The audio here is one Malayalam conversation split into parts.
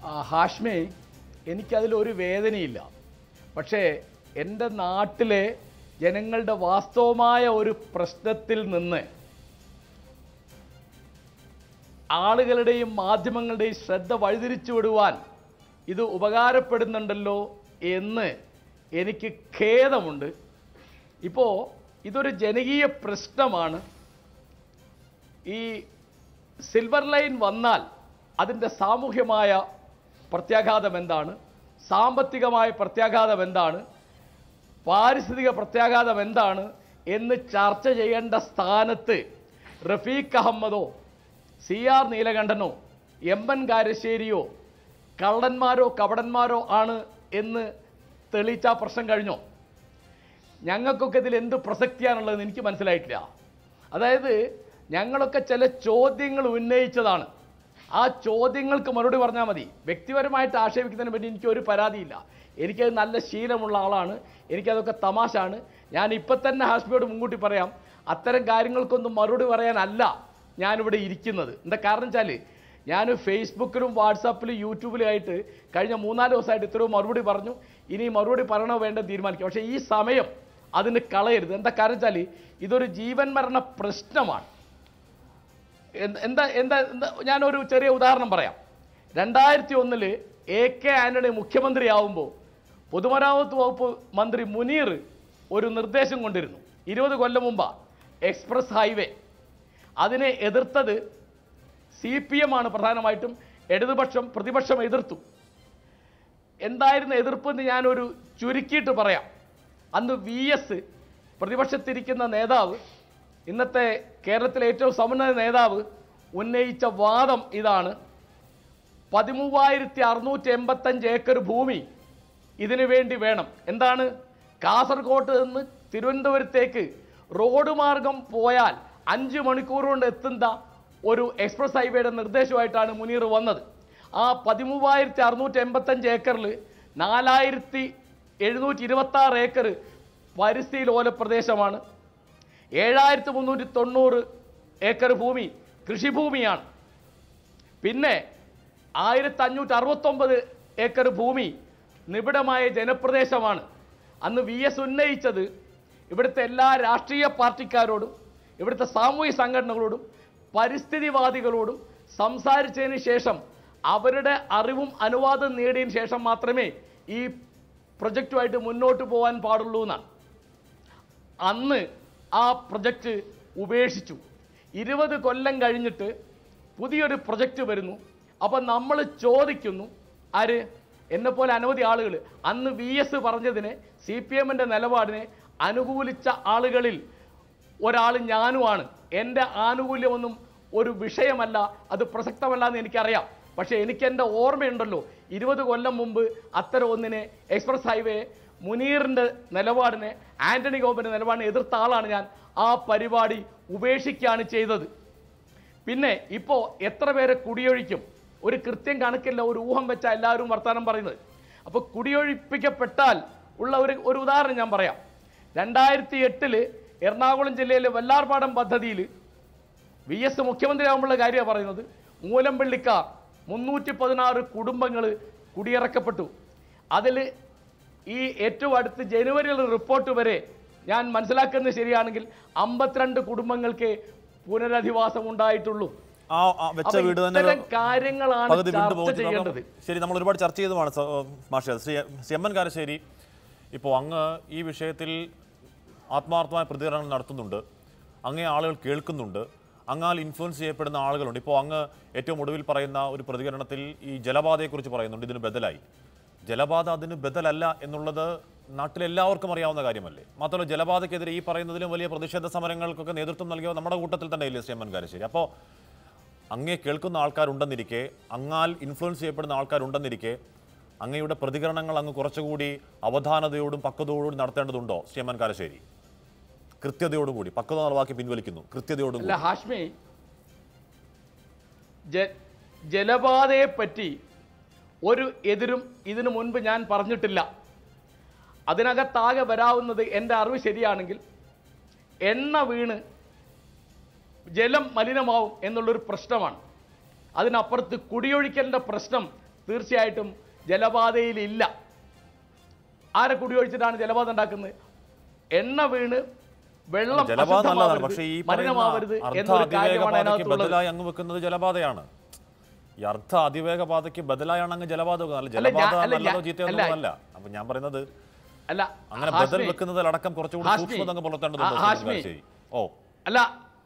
ആ, ഹാഷ്മി എനിക്കതിലൊരു വേദനയില്ല പക്ഷേ എൻ്റെ നാട്ടിലെ ജനങ്ങളുടെ വാസ്തവമായ ഒരു പ്രശ്നത്തിൽ നിന്ന് ആളുകളുടെയും മാധ്യമങ്ങളുടെയും ശ്രദ്ധ വഴിതിരിച്ചു വിടുവാൻ ഇത് ഉപകാരപ്പെടുന്നുണ്ടല്ലോ എന്ന് എനിക്ക് ഖേദമുണ്ട് ഇപ്പോൾ ഇതൊരു ജനകീയ പ്രശ്നമാണ് ഈ സിൽവർ ലൈൻ വന്നാൽ അതിൻ്റെ സാമൂഹ്യമായ പ്രത്യാഘാതം എന്താണ് സാമ്പത്തികമായ പ്രത്യാഘാതം എന്താണ് പാരിസ്ഥിതിക പ്രത്യാഘാതം എന്താണ് എന്ന് ചർച്ച ചെയ്യേണ്ട സ്ഥാനത്ത് റഫീഖ് അഹമ്മദോ സി ആർ നീലകണ്ഠനോ എം എൻ കാരശ്ശേരിയോ കള്ളന്മാരോ കപടന്മാരോ ആണ് എന്ന് തെളിയിച്ച ആ പ്രശ്നം കഴിഞ്ഞോ ഞങ്ങൾക്കൊക്കെ ഇതിൽ എന്ത് പ്രസക്തിയാണുള്ളതെന്ന് എനിക്ക് മനസ്സിലായിട്ടില്ല അതായത് ഞങ്ങളൊക്കെ ചില ചോദ്യങ്ങൾ ഉന്നയിച്ചതാണ് ആ ചോദ്യങ്ങൾക്ക് മറുപടി പറഞ്ഞാൽ മതി വ്യക്തിപരമായിട്ട് ആക്ഷേപിക്കുന്നതിനെ പറ്റി എനിക്ക് ഒരു പരാതിയില്ല എനിക്കത് നല്ല ശീലമുള്ള ആളാണ് എനിക്കതൊക്കെ തമാശാണ് ഞാൻ ഇപ്പം തന്നെ ഹാഷ്മിയോട് മുൻകൂട്ടി പറയാം അത്തരം കാര്യങ്ങൾക്കൊന്നും മറുപടി പറയാനല്ല ഞാനിവിടെ ഇരിക്കുന്നത് എന്താ കാരണം വെച്ചാൽ ഞാൻ ഫേസ്ബുക്കിലും വാട്സാപ്പിലും യൂട്യൂബിലും ആയിട്ട് കഴിഞ്ഞ മൂന്നാല് ദിവസമായിട്ട് ഇത്രയും മറുപടി പറഞ്ഞു ഇനി മറുപടി പറയണോ വേണ്ട തീരുമാനിക്കും പക്ഷേ ഈ സമയം അതിന് കളയരുത് എന്താ കാരണം വെച്ചാൽ ഇതൊരു ജീവൻ മരണ പ്രശ്നമാണ് എന്ത്- എന്താ എന്താ എന്താ ഞാനൊരു ചെറിയ ഉദാഹരണം പറയാം രണ്ടായിരത്തി ഒന്നില് എ കെ ആന്റണി മുഖ്യമന്ത്രിയാവുമ്പോൾ പൊതുമരാമത്ത് വകുപ്പ് മന്ത്രി മുനീർ ഒരു നിർദ്ദേശം കൊണ്ടിരുന്നു ഇരുപത് കൊല്ലം മുമ്പാ എക്സ്പ്രസ് ഹൈവേ അതിനെ എതിർത്തത് സി പി എം ആണ് പ്രധാനമായിട്ടും ഇടതുപക്ഷം പ്രതിപക്ഷം എതിർത്തു എന്തായിരുന്നു എതിർപ്പെന്ന് ഞാനൊരു ചുരുക്കിയിട്ട് പറയാം അന്ന് വി എസ് പ്രതിപക്ഷത്തിരിക്കുന്ന നേതാവ് ഇന്നത്തെ കേരളത്തിലെ ഏറ്റവും സമുന്നത നേതാവ് ഉന്നയിച്ച വാദം ഇതാണ് പതിമൂവായിരത്തി അറുന്നൂറ്റി എൺപത്തഞ്ച് ഏക്കർ ഭൂമി ഇതിനു വേണ്ടി വേണം എന്താണ് കാസർഗോഡ് നിന്ന് തിരുവനന്തപുരത്തേക്ക് റോഡ് മാർഗം പോയാൽ അഞ്ച് മണിക്കൂർ കൊണ്ട് എത്തുന്ന ഒരു എക്സ്പ്രസ് ഹൈവേയുടെ നിർദ്ദേശമായിട്ടാണ് മുനീർ വന്നത് ആ പതിമൂവായിരത്തി അറുന്നൂറ്റി എൺപത്തഞ്ച് ഏക്കറിൽ നാലായിരത്തി എഴുന്നൂറ്റി ഇരുപത്തി ആറ് ഏക്കർ പരിസ്ഥിതി ലോല പ്രദേശമാണ് ഏഴായിരത്തി മുന്നൂറ്റി തൊണ്ണൂറ് ഏക്കർ ഭൂമി കൃഷിഭൂമിയാണ് പിന്നെ ആയിരത്തി അഞ്ഞൂറ്റി അറുപത്തൊമ്പത് ഏക്കർ ഭൂമി നിബിഡമായ ജനപ്രദേശമാണ് അന്ന് വി എസ് ഉന്നയിച്ചത് ഇവിടുത്തെ എല്ലാ രാഷ്ട്രീയ പാർട്ടിക്കാരോടും ഇവിടുത്തെ സാമൂഹ്യ സംഘടനകളോടും പരിസ്ഥിതിവാദികളോടും സംസാരിച്ചതിന് ശേഷം അവരുടെ അറിവും അനുവാദം നേടിയതിന് ശേഷം മാത്രമേ ഈ പ്രൊജക്റ്റുമായിട്ട് മുന്നോട്ട് പോകാൻ പാടുള്ളൂ എന്നാണ് അന്ന് ആ പ്രൊജക്റ്റ് ഉപേക്ഷിച്ചു ഇരുപത് കൊല്ലം കഴിഞ്ഞിട്ട് പുതിയൊരു പ്രൊജക്റ്റ് വരുന്നു അപ്പം നമ്മൾ ചോദിക്കുന്നു ആര് എന്നെപ്പോലെ അനവധി ആളുകൾ അന്ന് വി എസ് പറഞ്ഞതിനെ സി പി എമ്മിൻ്റെ നിലപാടിനെ അനുകൂലിച്ച ആളുകളിൽ ഒരാൾ ഞാനുമാണ് എൻ്റെ ആനുകൂല്യമൊന്നും ഒരു വിഷയമല്ല അത് പ്രസക്തമല്ല എന്ന് എനിക്കറിയാം പക്ഷേ എനിക്ക് എൻ്റെ ഓർമ്മയുണ്ടല്ലോ ഇരുപത് കൊല്ലം മുമ്പ് അത്തരം ഒന്നിനെ എക്സ്പ്രസ് ഹൈവേ മുനീറിൻ്റെ നിലപാടിനെ ആന്റണി ഗോപൻ്റെ നിലപാടിനെ എതിർത്ത ആളാണ് ഞാൻ ആ പരിപാടി ഉപേക്ഷിക്കുകയാണ് ചെയ്തത് പിന്നെ ഇപ്പോൾ എത്ര പേരെ കുടിയൊഴിക്കും ഒരു കൃത്യം കണക്കില്ല ഒരു ഊഹം വെച്ചാൽ എല്ലാവരും വർത്തമാനം പറയുന്നത് അപ്പോൾ കുടിയൊഴിപ്പിക്കപ്പെട്ടാൽ ഉള്ള ഒരു ഒരു ഉദാഹരണം ഞാൻ പറയാം രണ്ടായിരത്തി എട്ടില് എറണാകുളം ജില്ലയിലെ വെള്ളാർപാടം പദ്ധതിയിൽ വി എസ് മുഖ്യമന്ത്രിയാകുമ്പോഴുള്ള കാര്യമാണ് പറയുന്നത് മൂലംപള്ളിക്കാർ മുന്നൂറ്റി പതിനാറ് കുടുംബങ്ങൾ കുടിയിറക്കപ്പെട്ടു അതിൽ ഈ ഏറ്റവും അടുത്ത് ജനുവരിയിൽ റിപ്പോർട്ട് വരെ ഞാൻ മനസ്സിലാക്കുന്നത് ശരിയാണെങ്കിൽ അമ്പത്തിരണ്ട് കുടുംബങ്ങൾക്ക് പുനരധിവാസം ഉണ്ടായിട്ടുള്ളൂ ആ ആ വെച്ച അപ്പൊ വീട് തന്നെ ഇത്തരം കാര്യങ്ങളാണ് പകുതി വീണ്ടും ചർച്ച പോകുന്നു ചെയ്യേണ്ടത് ശരി നമ്മൾ ഒരുപാട് ചർച്ച ചെയ്തതാണ് സ- മാഷെ ശ്രീ ശ്രീ എം എൻ കാരശ്ശേരി ഇപ്പോൾ അങ്ങ് ഈ വിഷയത്തിൽ ആത്മാർത്ഥമായ പ്രതികരണങ്ങൾ നടത്തുന്നുണ്ട് അങ്ങേ ആളുകൾ കേൾക്കുന്നുണ്ട് അങ്ങാൽ ഇൻഫ്ലുവൻസ് ചെയ്യപ്പെടുന്ന ആളുകളുണ്ട് ഇപ്പോൾ അങ്ങ് ഏറ്റവും ഒടുവിൽ പറയുന്ന ഒരു പ്രതികരണത്തിൽ ഈ ജലപാതയെക്കുറിച്ച് പറയുന്നുണ്ട് ഇതിന് ബദലായി ജലപാത അതിന് ബദലല്ല എന്നുള്ളത് നാട്ടിലെല്ലാവർക്കും അറിയാവുന്ന കാര്യമല്ലേ മാത്രമല്ല ജലപാതയ്ക്കെതിരെ ഈ പറയുന്നതിലും വലിയ പ്രതിഷേധ സമരങ്ങൾക്കൊക്കെ നേതൃത്വം നൽകിയ നമ്മുടെ കൂട്ടത്തിൽ തന്നെ ഇല്ലേ ശ്രീ എം എൻ കാരശ്ശേരി അപ്പോൾ അങ്ങേ കേൾക്കുന്ന ആൾക്കാരുണ്ടെന്നിരിക്കെ അങ്ങാൽ ഇൻഫ്ലുവൻസ് ചെയ്യപ്പെടുന്ന ആൾക്കാരുണ്ടെന്നിരിക്കെ അങ്ങയുടെ പ്രതികരണങ്ങൾ അങ്ങ് കുറച്ചുകൂടി അവധാനതയോടും പക്വതയോടും നടത്തേണ്ടതുണ്ടോ ശ്രീമൻ കാരശ്ശേരി കൃത്യതയോടും കൂടി പക്വത എന്നുള്ള വാക്ക് പിൻവലിക്കുന്നു കൃത്യതയോടും അല്ല കൂടി ഹാഷ്മി ജ- ജലപാതയെ പറ്റി ഒരു എതിരും ഇതിനു മുൻപ് ഞാൻ പറഞ്ഞിട്ടില്ല അതിനകത്താകെ വരാവുന്നത് എൻ്റെ അറിവ് ശരിയാണെങ്കിൽ എണ്ണ വീണ് ജലം മലിനമാവും എന്നുള്ളൊരു പ്രശ്നമാണ് അതിനപ്പുറത്ത് കുടിയൊഴിക്കലിൻ്റെ പ്രശ്നം തീർച്ചയായിട്ടും ജലപാതയിലില്ല ആരെ കുടിയൊഴിച്ചിട്ടാണ് ജലപാത ഉണ്ടാക്കുന്നത് എണ്ണ വീണ് വെള്ളം ജലപാത നല്ലതാണ് അശുദ്ധമാവരുത്, പക്ഷേ ഈ പറയുന്ന മലിനമാവരുത് അർദ്ധ എന്നൊരു അതിവേഗ കാര്യമാണ് പാതയ്ക്ക് അതിനകത്തുള്ളത് ബദലായി അങ്ങ് വെക്കുന്നത് ജലപാതയാണ് ഈ അർദ്ധ അതിവേഗ പാതയ്ക്ക് ബദലായാണ് അങ്ങ് ജലപാത വെക്കുന്നത് അല്ല അല്ല, ഞാൻ- ജലപാത അല്ല, നല്ലതോ ഞാൻ- ചീത്തയോ അല്ല. എന്നുള്ളതല്ല അപ്പൊ ഞാൻ പറയുന്നത് അല്ല അങ്ങനെ ബദൽ ഹാഷ്മി, വെക്കുന്നതിലടക്കം കുറച്ചുകൂടി ഹാഷ്മി, സൂക്ഷ്മത അങ്ങ് പുലർത്തേണ്ടതുണ്ട് ആ, ഹാഷ്മി. ശരി ഓ അല്ല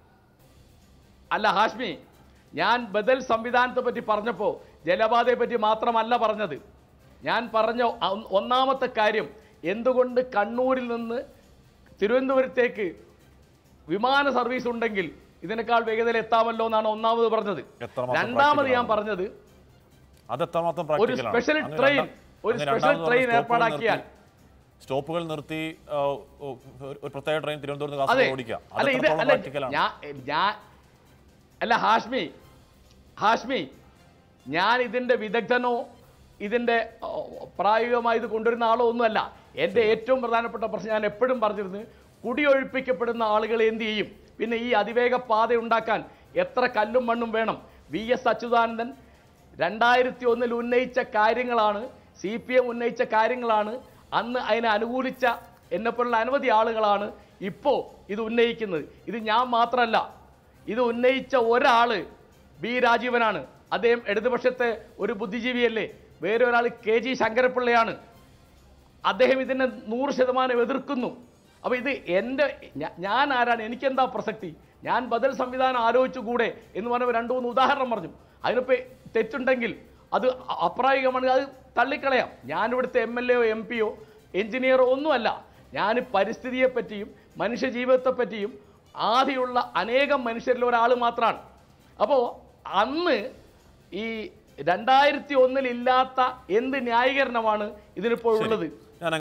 അല്ല ഹാഷ്മി ഞാൻ ബദൽ സംവിധാനത്തെ പറ്റി പറഞ്ഞപ്പോൾ ജലപാതയെ പറ്റി മാത്രമല്ല പറഞ്ഞത് ഞാൻ പറഞ്ഞ ഒ- ഒന്നാമത്തെ കാര്യം എന്തുകൊണ്ട് കണ്ണൂരിൽ നിന്ന് തിരുവനന്തപുരത്തേക്ക് വിമാന സർവീസ് ഉണ്ടെങ്കിൽ ഇതിനേക്കാൾ വേഗതയിൽ എത്താമല്ലോ എന്നാണ് ഒന്നാമത് പറഞ്ഞത് എത്രമാത്രം രണ്ടാമത് ഞാൻ practical ആണ്? പറഞ്ഞത് അത് എത്രമാത്രം ഒരു practical ആണ്? സ്പെഷ്യൽ അങ്ങ് ട്രെയിൻ രണ്ടാ- ഒരു അങ്ങ് സ്പെഷ്യൽ രണ്ടാമത് ട്രെയിൻ പറഞ്ഞ സ്റ്റോപ്പുകൾ ഏർപ്പാടാക്കിയാൽ നിർത്തി- സ്റ്റോപ്പുകൾ നിർത്തി ആ, ഓ, ഒരു ഒരു പ്രത്യേക ട്രെയിൻ തിരുവനന്തപുരത്ത് അതെ കാസർഗോഡ് ഓടിക്കുക അത് അല്ല ഇത് എത്രത്തോളം അല്ല practical ആണ്? ഞാൻ ഞാൻ അല്ല ഹാഷ്മി ഹാഷ്മി ഞാൻ ഇതിന്റെ വിദഗ്ധനോ ഇതിന്റെ ഓ, പ്രായോഗികമായി ഇത് കൊണ്ടുവരുന്ന ആളോ ഒന്നുമല്ല എൻ്റെ ഏറ്റവും പ്രധാനപ്പെട്ട പ്രശ്നം ഞാൻ എപ്പോഴും പറഞ്ഞിരുന്നു കുടിയൊഴിപ്പിക്കപ്പെടുന്ന ആളുകൾ എന്ത് ചെയ്യും പിന്നെ ഈ അതിവേഗ പാത ഉണ്ടാക്കാൻ എത്ര കല്ലും മണ്ണും വേണം വി എസ് അച്യുതാനന്ദൻ രണ്ടായിരത്തി ഒന്നിൽ ഉന്നയിച്ച കാര്യങ്ങളാണ് സി പി എം ഉന്നയിച്ച കാര്യങ്ങളാണ് അന്ന് അതിനെ അനുകൂലിച്ച എന്നെപ്പോലുള്ള അനവധി ആളുകളാണ് ഇപ്പോൾ ഇത് ഉന്നയിക്കുന്നത് ഇത് ഞാൻ മാത്രമല്ല ഇത് ഉന്നയിച്ച ഒരാൾ ബി രാജീവനാണ് അദ്ദേഹം ഇടതുപക്ഷത്തെ ഒരു ബുദ്ധിജീവിയല്ലേ വേറെ ഒരാൾ കെ ജി ശങ്കരപ്പിള്ളയാണ് അദ്ദേഹം ഇതിനെ നൂറ് ശതമാനം എതിർക്കുന്നു അപ്പോൾ ഇത് എൻ്റെ ഞ- ഞാൻ ആരാണ് എനിക്കെന്താ പ്രസക്തി ഞാൻ ബദൽ സംവിധാനം ആലോചിച്ചുകൂടെ എന്ന് പറഞ്ഞ രണ്ട് മൂന്ന് ഉദാഹരണം പറഞ്ഞു അതിനിപ്പോൾ തെറ്റുണ്ടെങ്കിൽ അത് അ- അപ്രായോഗികമാണ് അത് തള്ളിക്കളയാം ഞാൻ ഇവിടുത്തെ എം എൽ എയോ എം പിയോ എഞ്ചിനീയറോ ഒന്നുമല്ല ഞാൻ പരിസ്ഥിതിയെ പറ്റിയും മനുഷ്യജീവിതത്തെ പറ്റിയും ആദ്യമുള്ള അനേകം മനുഷ്യരിൽ ഒരാൾ മാത്രമാണ് അപ്പോൾ അന്ന് ഈ രണ്ടായിരത്തി ഒന്നിൽ ഇല്ലാത്ത എന്ത് ന്യായീകരണമാണ് ഇതിനിപ്പോൾ ഉള്ളത്